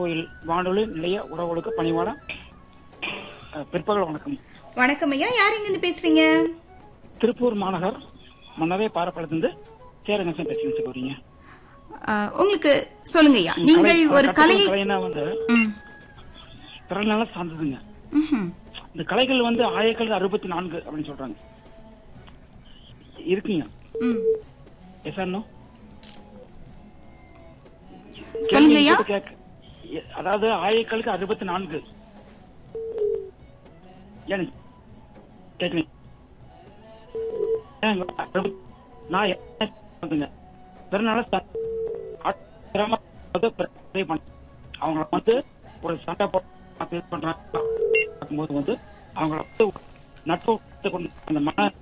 நாகர்கோயில் வானொலி நிலைய உறவுகளுக்கு பணிவான அஹ், பிற்பகல் வணக்கம் வணக்கம் ஐயா யார் இங்கிருந்து பேசுறீங்க திருப்பூர் மாநகர் மன்னவே பாரப்பழத்திலிருந்து சேரங்கசன் பேசுறேன் சகோதரிங்க ஆ, உங்களுக்கு சொல்லுங்க ஐயா நீங்கள் கலை- ஒரு கற்றுக்கொள்ளும் கலையை கலைனா வந்து ம். பிறநாள சார்ந்ததுங்க ம்ஹும். இந்த கலைகள் வந்து ஆயிரக்கல் அறுபத்தி நான்கு அப்படின்னு சொல்றாங்க இருக்குங்க ம். எஸ் ஆர் நோ சொல்லுங்க ஐயா கேள்வி கேட்க- எ- அதாவது ஆயிரக்கலுக்கு அறுபத்தி நான்கு ஏன் கேட்குறீங்க ஏன் அறுபத்- நான் என்ன சொல்றேங்க? பிறநாள ச- ஆ- பிறம- வந்து பிறந்ததை பண்ண- அவங்கள வந்து ஒரு சண்டை போட்டு இது பண்றாங்க பார்க்கும்போது வந்து அவங்கள வந்து நட்பு கொண்டு அந்த மன